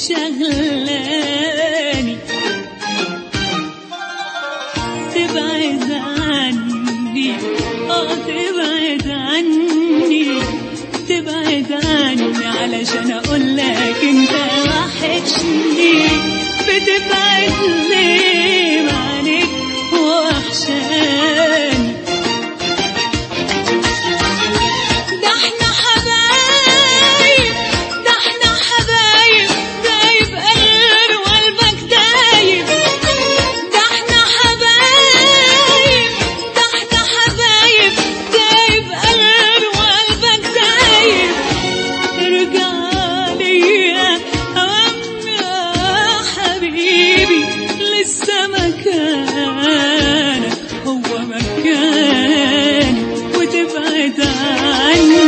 شغلاني تبعد عني اه تبعد عني تبعد عني علشان اقول لك انت وحشني بتبعد ليه عليك وحشاني ده احنا حبايب ده احنا حبايب دايب قلبي وقلبك دايب ده احنا حبايب ده احنا حبايب دايب قلبي وقلبك دايب ارجع ليا اوام يا حبيبي لسه مكانك هو مكاني وتبعد عني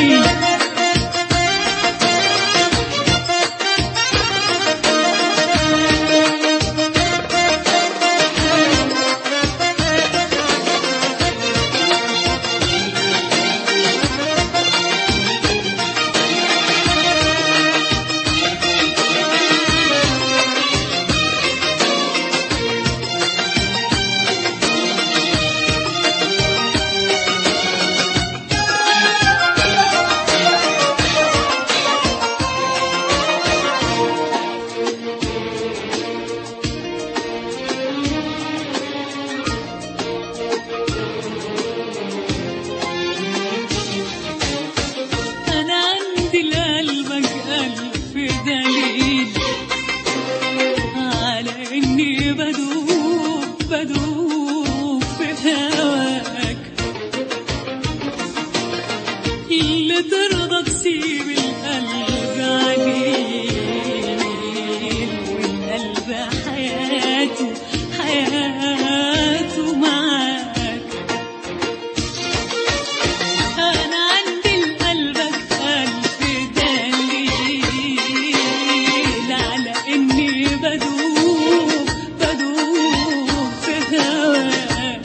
أنا عندي لقلبك ألف دليل على إني بدوب بدوب في هواك اللي ترضى تسيب القلب عليه والقلب حياته حياته معاك أنا عندي لقلبك ألف دليل على إني بدوب بدوب في هواك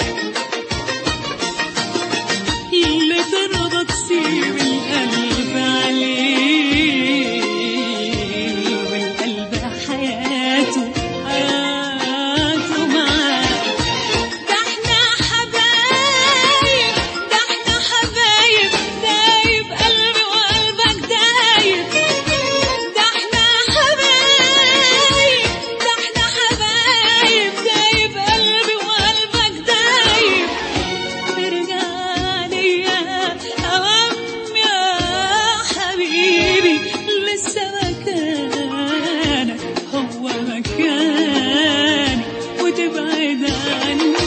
اللي ترضى تسيب القلب عليه والقلب حياته حياته معاك ده احنا حبايب ده احنا حبايب دايب قلبي وقلبك دايب ده احنا حبايب ده احنا حبايب دايب قلبي وقلبك دايب ارجع ليا اوام يا حبيبي لسه مكانك هو مكاني وتبعد عني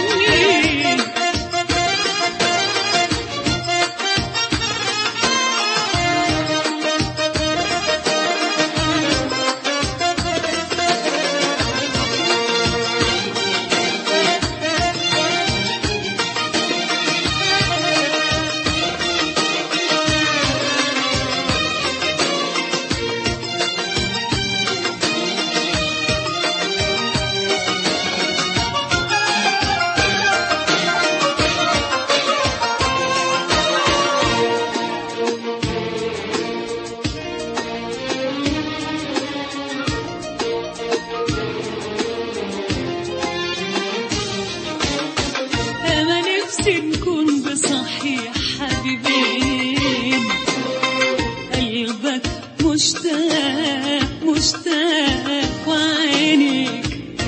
أنا نفسي نكون بصحيح حبيبين قلبك مشتاق مشتاق وعينيك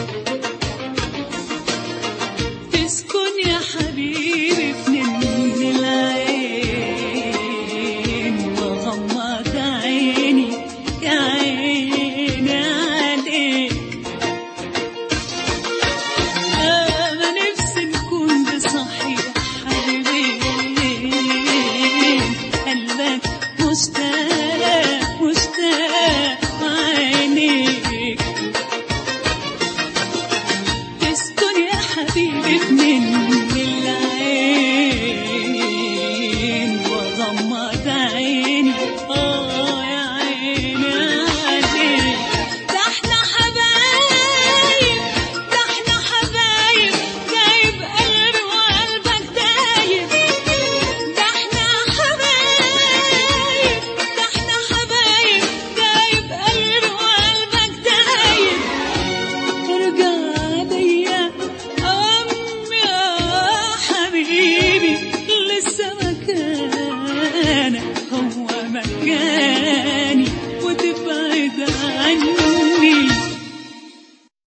تسكن يا حبيبي في نمن العين وغمض عيني يا عيني عليك أنا نفسي نكون بصحيح حبيبين قلبك مشتاق مشتاق وعينيك تسكن يا حبيبي من العين وغمض عيني